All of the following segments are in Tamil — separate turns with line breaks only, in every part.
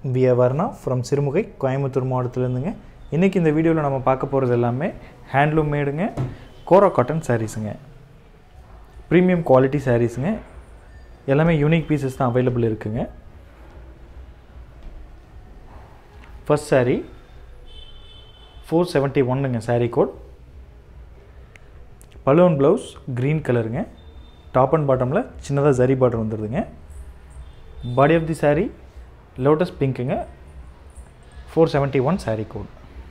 we R Varna from Sirumugai Coimbatore மாவட்டத்துலேருந்துங்க இன்றைக்கி இந்த வீடியோவில் நம்ம பார்க்க போகிறது எல்லாமே ஹேண்ட்லூம் மேடுங்க கோரா காட்டன் சாரீஸுங்க ப்ரீமியம் குவாலிட்டி சாரீஸுங்க எல்லாமே யூனிக் பீசஸ் தான் அவைலபிள் இருக்குங்க ஃபர்ஸ்ட் saree ஃபோர் செவன்ட்டி ஒன்னுங்க saree code balloon blouse green கலருங்க டாப் அண்ட் பாட்டமில் சின்னதாக ஜரி பார்டர் வந்துடுதுங்க body of the saree lotus பிங்க்குங்க four seventy one saree code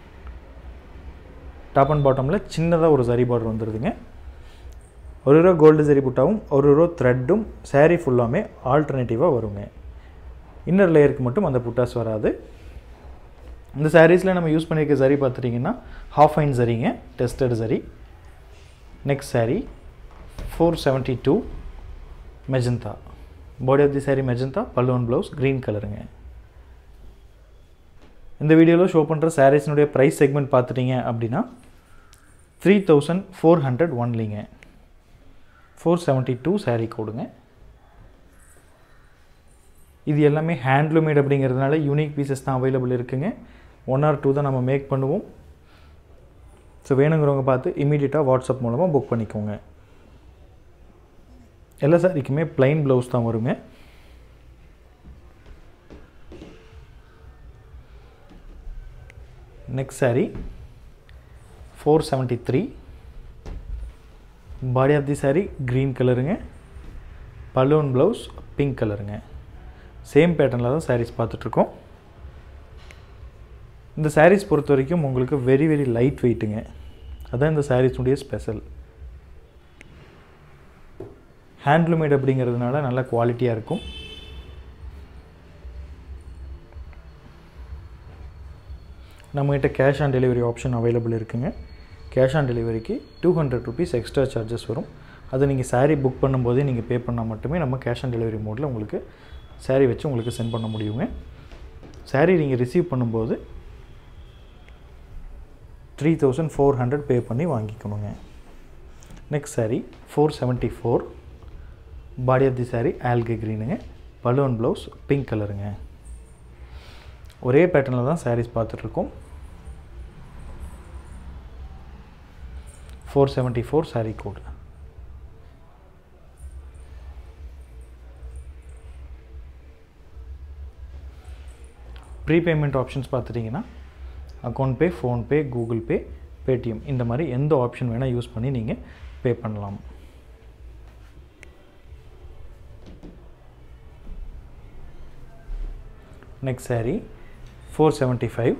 top and பாட்டமில் சின்னதாக ஒரு ஜரி பார்டர் வந்துடுதுங்க ஒரு ரூபா கோல்டு ஜரி புட்டாவும் ஒரு ரூபா த்ரெட்டும் saree ஃபுல்லாமே ஆல்டர்னேட்டிவாக வருங்க இன்னர் லேயருக்கு மட்டும் அந்த புட்டாஸ் வராது இந்த சாரீஸில் நம்ம யூஸ் பண்ணியிருக்க சரி பார்த்துட்டிங்கன்னா ஹாஃப் ஐன் சரிங்க tested zari next saree four seventy two magenta body of the saree magenta பல்லுவன் ப்ளவுஸ் க்ரீன் கலருங்க இந்த வீடியோவில் ஷோ பண்ணுற சாரீஸினுடைய ப்ரைஸ் செக்மெண்ட் பார்த்துட்டிங்க அப்படின்னா த்ரீ தௌசண்ட் ஃபோர் ஹண்ட்ரட் ஒன்லிங்க ஃபோர் செவன்ட்டி டூ saree கோடுங்க இது எல்லாமே ஹேண்ட்லூமேட் அப்படிங்கிறதுனால யூனிக் பீசஸ் தான் அவைலபிள் இருக்குங்க ஒன் ஆர் டூ தான் நம்ம மேக் பண்ணுவோம் ஸோ வேணுங்கிறவங்க பார்த்து இமீடியட்டாக வாட்ஸ்அப் மூலமாக புக் பண்ணிக்கோங்க எல்லா சாரிக்குமே ப்ளைன் ப்ளவுஸ் தான் வருங்க next saree four seventy three body of the saree green கலருங்க பலூன் ப்ளவுஸ் பிங்க் கலருங்க சேம் பேட்டர்னில் தான் சாரீஸ் பார்த்துட்ருக்கோம் இந்த சாரீஸ் பொறுத்த வரைக்கும் உங்களுக்கு வெரி வெரி லைட் வெயிட்டுங்க அதான் இந்த சாரீஸுடைய ஸ்பெஷல் ஹேண்ட்லூமேட் அப்படிங்கிறதுனால நல்ல குவாலிட்டியாக இருக்கும் நம்மகிட்ட cash on delivery option available இருக்குங்க கேஷ் ஆன் டெலிவரிக்கு two hundred rupees extra charges வரும் அதை நீங்கள் saree புக் பண்ணும்போதே நீங்கள் பே பண்ணால் மட்டுமே நம்ம கேஷ் ஆன் டெலிவரி மோடில் உங்களுக்கு saree வச்சு உங்களுக்கு சென்ட் பண்ண முடியுங்க saree நீங்கள் ரிசீவ் பண்ணும்போது three thousand four hundred pay பண்ணி வாங்கிக்கணுங்க next saree four seventy four body of the saree ஆல்கே க்ரீனுங்க பலூன் ப்ளவுஸ் பிங்க் கலருங்க ஒரே பேட்டர்னில் தான் sarees பார்த்துட்ருக்கோம் four seventy four saree code prepayment options பார்த்துட்டிங்கன்னா account pay PhonePe Google Pay Paytm இந்த மாதிரி எந்த ஆப்ஷன் வேணால் யூஸ் பண்ணி நீங்கள் பே பண்ணலாம் next saree four seventy five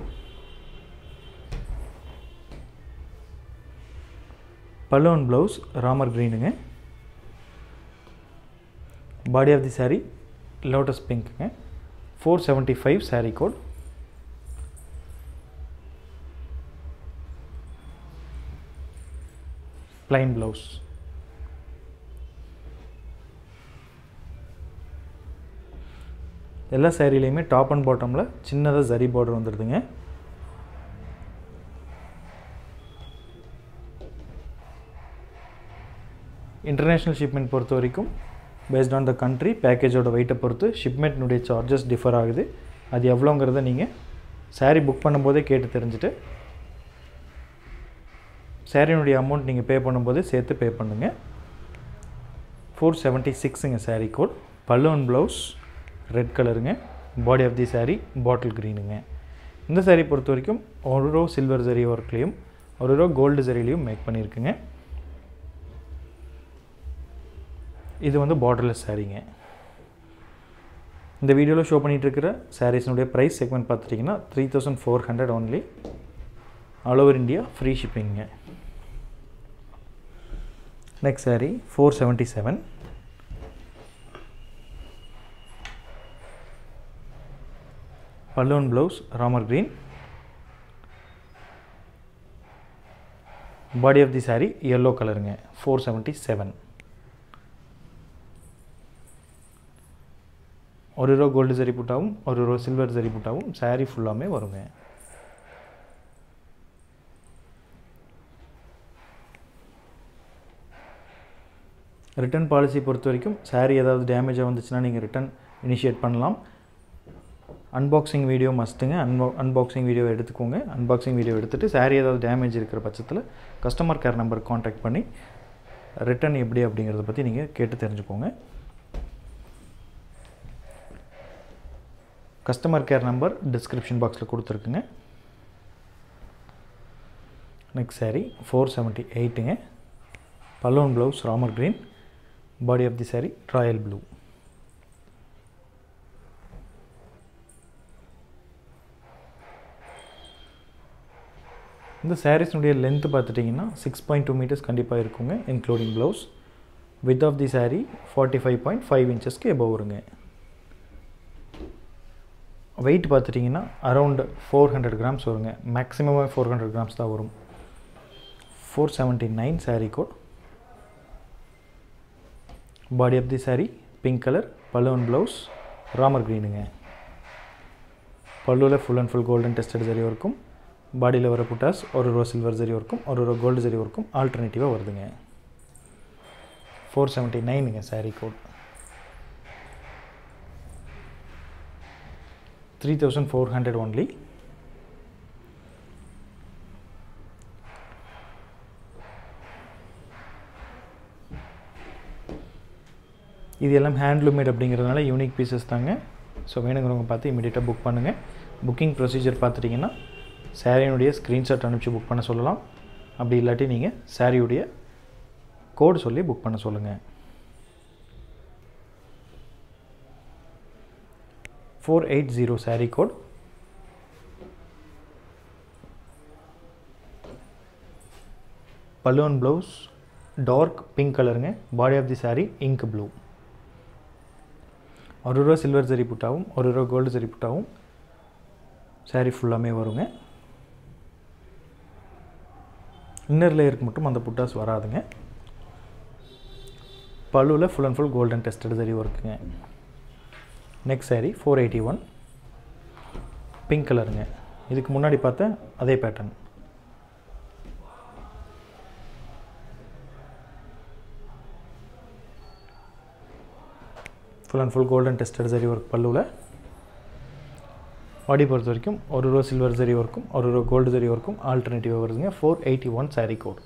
balloon blouse Ramar க்ரீனுங்க body of the saree lotus பிங்க்குங்க four seventy five saree code plain blouse எல்லா சேரீலையுமே டாப் அண்ட் பாட்டமில் சின்னதாக ஜரி பார்டர் வந்துடுதுங்க இன்டர்நேஷ்னல் ஷிப்மெண்ட் பொறுத்த வரைக்கும் பேஸ்ட் ஆன் த கண்ட்ரி பேக்கேஜோட வெயிட்டை பொறுத்து ஷிப்மெண்ட்னுடைய சார்ஜஸ் டிஃபர் ஆகுது அது எவ்வளோங்கிறத நீங்கள் saree புக் பண்ணும்போதே கேட்டு தெரிஞ்சுட்டு சாரியினுடைய அமௌண்ட் நீங்கள் பே பண்ணும்போது சேர்த்து பே பண்ணுங்கள் ஃபோர் செவன்ட்டி சிக்ஸுங்க saree கோட் பல்லுவன் ப்ளவுஸ் ரெட் கலருங்க body of the saree bottle க்ரீனுங்க இந்த saree பொறுத்த வரைக்கும் ஒரு ரோ சில்வர் ஜரி ஒர்க்லேயும் ஒரு ரோ கோல்டு ஜரிலையும் மேக் பண்ணியிருக்குங்க இது வந்து பார்டர்லெஸ் சாரீங்க இந்த வீடியோவில் ஷோ பண்ணிகிட்டு இருக்கிற சாரீஸினுடைய ப்ரைஸ் செக்மெண்ட் பார்த்துட்டிங்கன்னா three thousand four hundred only all over India free ஷிப்பிங்க next saree four seventy seven balloon blouse Ramar green body of the saree yellow கலருங்க ஃபோர் செவன்ட்டி செவன் ஒரு ரூபா கோல்டு ஜரி புட்டாவும் ஒரு ரூபா சில்வர் ஜரி புட்டாவும் saree ஃபுல்லாமே வருங்க ரிட்டர்ன் பாலிசி பொறுத்த வரைக்கும் saree ஏதாவது டேமேஜாக வந்துச்சுன்னா நீங்கள் ரிட்டர்ன் இனிஷியேட் பண்ணலாம் அன்பாக்சிங் வீடியோ மஸ்ட்டுங்க அன்பா அன்பாக்சிங் வீடியோ எடுத்துக்கோங்க அன்பாக்சிங் வீடியோ எடுத்துகிட்டு saree ஏதாவது டேமேஜ் இருக்கிற பட்சத்தில் கஸ்டமர் கேர் நம்பருக்கு காண்டாக்ட் பண்ணி ரிட்டர்ன் எப்படி அப்படிங்கிறத பற்றி நீங்கள் கேட்டு தெரிஞ்சுக்கோங்க கஸ்டமர் கேர் நம்பர் டிஸ்கிரிப்ஷன் பாக்ஸில் கொடுத்துருக்குங்க நெக்ஸ்ட் saree ஃபோர் செவன்ட்டி எயிட்டுங்க balloon blouse Ramar green body of the saree royal blue இந்த சாரீஸ்னுடைய லென்த்து பார்த்துட்டிங்கன்னா சிக்ஸ் பாயிண்ட் டூ மீட்டர்ஸ் கண்டிப்பாக இருக்குங்க including blouse with of the saree forty five point five இன்ச்சஸ்க்கு எபவ் வருங்க வெயிட் பார்த்துட்டிங்கன்னா அரௌண்ட் ஃபோர் ஹண்ட்ரட் கிராம்ஸ் வருங்க மேக்ஸிமமாக ஃபோர் ஹண்ட்ரட் கிராம்ஸ் தான் வரும் four seventy nine saree code body of the saree pink colour balloon blouse Ramar க்ரீனுங்க பல்லுவில் full and full golden tested zari இருக்கும் பாடியில் வர புட்டாஸ் ஒரு ரோ சில்வர் ஜரி ஒர்க்கும் ஒரு ரோ கோல்டு ஜரி ஒர்க்கும் ஆல்டர்னேட்டிவாக வருதுங்க ஃபோர் செவன்ட்டி நைனுங்க saree code three thousand four hundred only இது எல்லாம் ஹேண்ட்லூமேட் அப்படிங்கிறதுனால யூனிக் பீசஸ் தாங்க ஸோ வேணுங்கிறவங்க பார்த்து இமீடியட்டாக புக் பண்ணுங்கள் புக்கிங் ப்ரொசீஜர் பார்த்துட்டிங்கன்னா சாரியினுடைய ஸ்க்ரீன்ஷாட் அனுப்பிச்சு புக் பண்ண சொல்லலாம் அப்படி இல்லாட்டி நீங்கள் சாரியுடைய கோடு சொல்லி புக் பண்ண சொல்லுங்கள் four eight zero saree code balloon blouse dark pink கலருங்க body of the saree ink blue ஒரு ரூபா சில்வர் ஜரி புட்டாவும் ஒரு ரூபா கோல்டு ஜரி புட்டாவும் saree ஃபுல்லாமே வருங்க இன்னர் லேயருக்கு மட்டும் அந்த புட்டாஸ் வராதுங்க பல்லுவில் full and full golden tested zari ஒர்க்குங்க next saree four eighty one pink கலருங்க இதுக்கு முன்னாடி பார்த்த அதே pattern full and full golden tested zari work பல்லுவில் பாடி பொறுத்த வரைக்கும் ஒரு ரூபா சில்வர் ஜரி ஒர்க்கும் ஒரு ரூபா கோல்டு ஜரி ஒர்க்கும் ஆல்டர்னேட்டிவாக வருதுங்க four eighty one saree code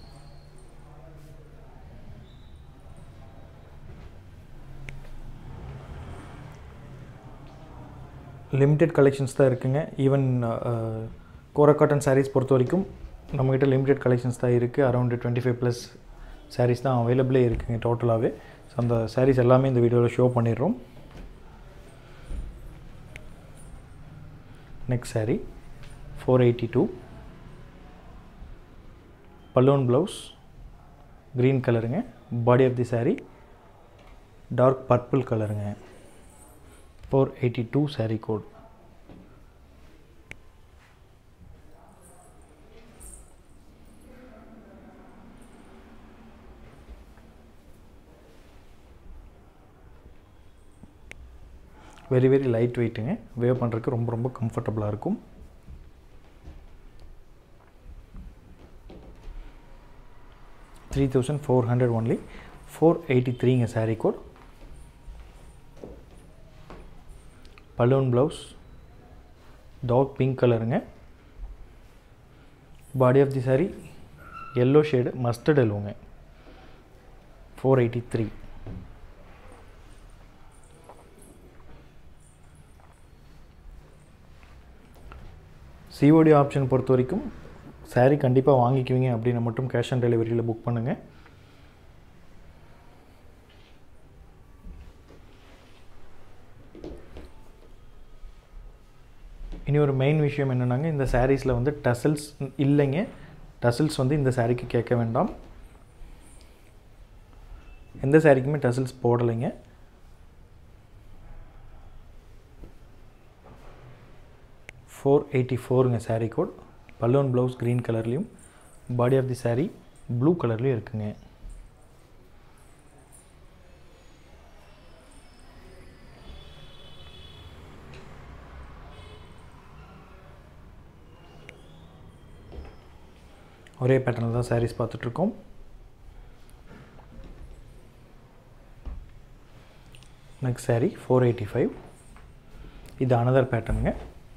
limited collections தான் இருக்குங்க ஈவன் கோரா காட்டன் சாரீஸ் பொறுத்த வரைக்கும் நம்மக்கிட்ட லிமிட்டெட் கலெக்ஷன்ஸ் தான் இருக்குது around twenty five plus sarees தான் அவைலபிளே இருக்குங்க டோட்டலாகவே ஸோ அந்த சாரீஸ் எல்லாமே இந்த வீடியோவில் ஷோ பண்ணிடுறோம் next saree four eighty two balloon blouse green கலருங்க body of the saree dark purple கலருங்க four eighty two saree code very very light வெயிட்டுங்க வேவ் பண்ணுறதுக்கு ரொம்ப ரொம்ப கம்ஃபர்டபுளாக இருக்கும் three thousand four hundred only four eighty த்ரீங்க saree code balloon blouse dark pink கலருங்க body of the saree yellow shade mustard எல்லோங்க four eighty three C O D option பொறுத்த வரைக்கும் saree கண்டிப்பாக வாங்கிக்குவீங்க அப்படின்னு மட்டும் கேஷ் ஆன் டெலிவரியில் புக் பண்ணுங்கள் இனி ஒரு மெயின் விஷயம் என்னென்னாங்க இந்த சாரீஸில் வந்து டசல்ஸ் இல்லைங்க டசல்ஸ் வந்து இந்த சாரீக்கு கேட்க வேண்டாம் எந்த சாரீக்குமே டசல்ஸ் போடலைங்க ஃபோர் எயிட்டி ஃபோருங்க saree code balloon blouse green கலர்லேயும் body of the saree blue கலர்லேயும் இருக்குங்க ஒரே பேட்டர்னில் தான் சாரீஸ் பார்த்துட்ருக்கோம் next saree four eighty five இது அனதர் பேட்டர்னுங்க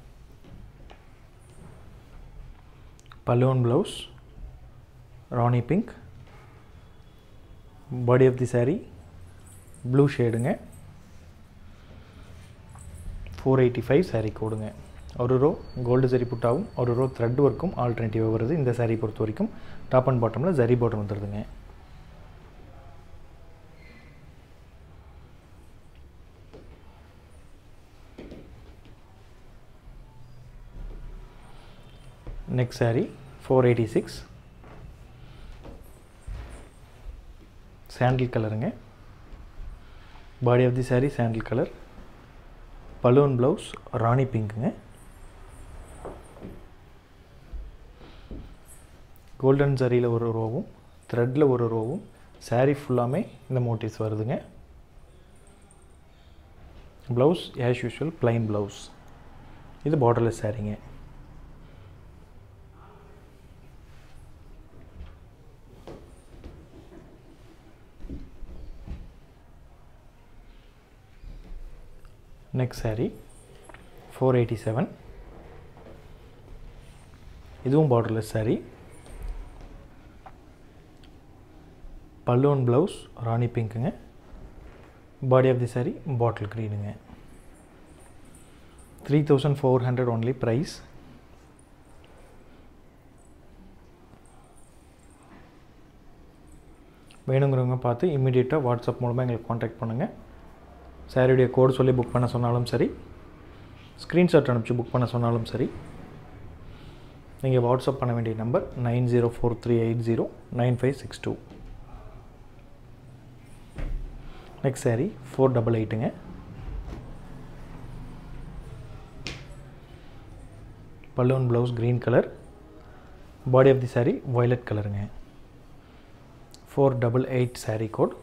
balloon blouse Rani pink body of the saree blue ஷேடுங்க ஃபோர் எயிட்டி ஃபைவ் saree கோடுங்க ஒரு ரோ கோல்டு சரி புட்டாவும் ஒரு ரோ த்ரெட் ஒர்க்கும் ஆல்டர்னேட்டிவாக வருது இந்த saree பொறுத்த வரைக்கும் டாப் அண்ட் பாட்டமில் ஜரி பார்டர் வந்துடுதுங்க next saree four eighty six sandal கலருங்க body of the saree sandal colour balloon blouse ராணி பிங்க்குங்க கோல்டன் சரியில் ஒரு ரோவும் த்ரெட்டில் ஒரு ரோவும் saree ஃபுல்லாமே இந்த மோட்டிவ்ஸ் வருதுங்க blouse as usual plain blouse இது பார்டர்லெஸ் சாரீங்க next saree four eighty seven இதுவும் பார்டர்லெஸ் saree பல்லூன் ப்ளவுஸ் ராணி பிங்க்குங்க body of the saree bottle க்ரீனுங்க three thousand four hundred only price வேணுங்கிறவங்க பார்த்து இம்மிடியேட்டாக வாட்ஸ்அப் மூலமாக எங்களுக்கு காண்டாக்ட் பண்ணுங்கள் சாரியுடைய கோடு சொல்லி புக் பண்ண சொன்னாலும் சரி ஸ்க்ரீன்ஷாட் அனுப்பிச்சு புக் பண்ண சொன்னாலும் சரி நீங்கள் வாட்ஸ்அப் பண்ண வேண்டிய number nine zero four three eight zero nine five six two next sari four double எயிட்டுங்க balloon blouse green colour body of the saree violet கலருங்க four double eight saree code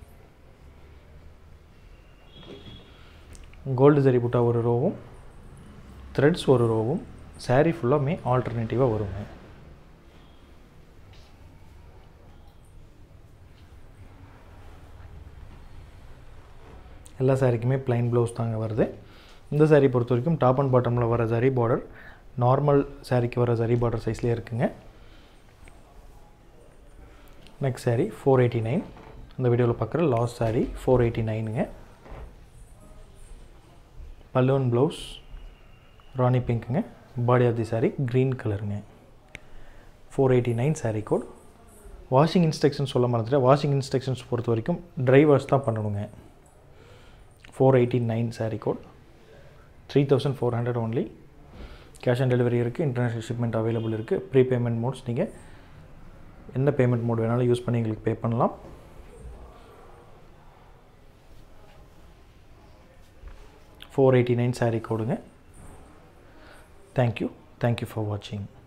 gold zari புட்டா ஒரு ரோவும் த்ரெட்ஸ் ஒரு ரோவும் சாரீ ஃபுல்லாமே ஆல்டர்னேட்டிவாக வருங்க எல்லா சாரிக்குமே ப்ளைன் ப்ளவுஸ் தாங்க வருது இந்த சாரீ பொறுத்த வரைக்கும் டாப் அண்ட் பாட்டமில் வர ஜரி பார்டர் நார்மல் சாரீக்கு வர ஜரி பார்டர் சைஸ்லேயே இருக்குங்க next sari four eighty nine இந்த வீடியோவில் பார்க்குற லாஸ்ட் சாரீ ஃபோர் எயிட்டி நைனுங்க பலூன் ப்ளவுஸ் ராணி பிங்க்குங்க body of the sari green கலருங்க four eighty nine sari code washing instructions சொல்ல மறந்துட்டு வாஷிங் இன்ஸ்ட்ரக்ஷன்ஸ் பொறுத்த வரைக்கும் ட்ரை வாஷ் தான் பண்ணணுங்க four eighty nine sari code three thousand four hundred only cash on delivery இருக்குது இன்டர்நேஷ்னல் ஷிப்மெண்ட் அவைலபிள் இருக்குது ப்ரீ பேமெண்ட் மோட்ஸ் நீங்கள் எந்த பேமெண்ட் மோட் வேணாலும் யூஸ் பண்ணி எங்களுக்கு பே பண்ணலாம் ஃபோர் எயிட்டி நைன் சாரீ கோடுங்க தேங்க்யூ தேங்க்யூ ஃபார் வாட்சிங்